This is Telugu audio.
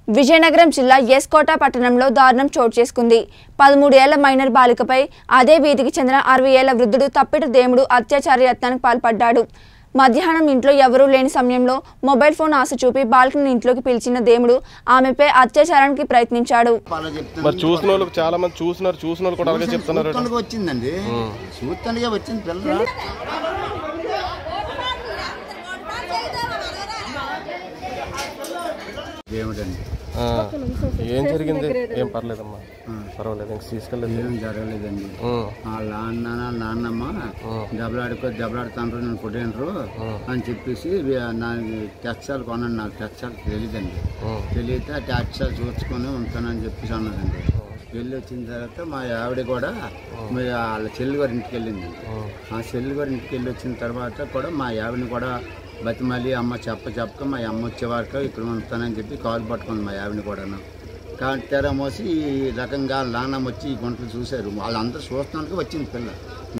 విజయనగరం జిల్లా ఎస్కోట పట్టణంలో దారుణం చోటు చేసుకుంది పదమూడు ఏళ్ల మైనర్ బాలికపై అదే వీధికి చెందిన అరవై ఏళ్ల వృద్ధుడు తప్పిట దేముడు అత్యాచార యత్నానికి పాల్పడ్డాడు మధ్యాహ్నం ఇంట్లో ఎవరూ లేని సమయంలో మొబైల్ ఫోన్ ఆశ చూపి బాలికను ఇంట్లోకి పిలిచిన దేముడు ఆమెపై అత్యాచారానికి ప్రయత్నించాడు అలా చెప్తాను మరి చూసిన వాళ్ళకి చాలా మంది చూస్తున్నారు చూసిన వాళ్ళు కూడా అలాగే చెప్తున్నారు చూస్తానికి వచ్చిందండి చూస్తానికే వచ్చింది పిల్ల ఏమిటండి ఆ, ఏం జరిగింది ఏం పర్లేదమ్మా పర్వాలేదు ఇంక తీసుకెళ్ళలేదు ఏం జరగలేదండి ఉం, వాళ్ళ నాన్న వాళ్ళ నాన్నమ్మ దెబ్బలాడుకో దెబ్బలాడుతాండ్రు నేను కొట్టేండ్రు అని చెప్పేసి వీ- నాకు టెక్స్టాలు కొనండి నాకు టెక్స్టాలు తెలియదండి ఉం, తెలియతే ఆ టెక్స్టాలు చూసుకొని ఉంటానని చెప్పేసి అన్నదండి వెళ్ళి వచ్చిన తర్వాత మా ఆవిడ కూడా మీ వాళ్ళ చెల్లి గారి ఇంటికి వెళ్ళిందండి ఉం. ఆ చెల్లి గారి ఇంటికి వెళ్ళి వచ్చిన తర్వాత కూడా మా ఆవిడని కూడా బతిమలి అమ్మ చెప్ప చెప్పక మా అమ్మ వచ్చే వరకు ఇక్కడ ఉంటానని చెప్పి కాలు పట్టుకుంది మా ఆవిడని కూడాను కానీ తెర మోసి ఈ రకంగా నాన్నమ్మ వచ్చి ఈ గుంటలు చూశారు వాళ్ళందరూ చూస్తానికి వచ్చింది పిల్ల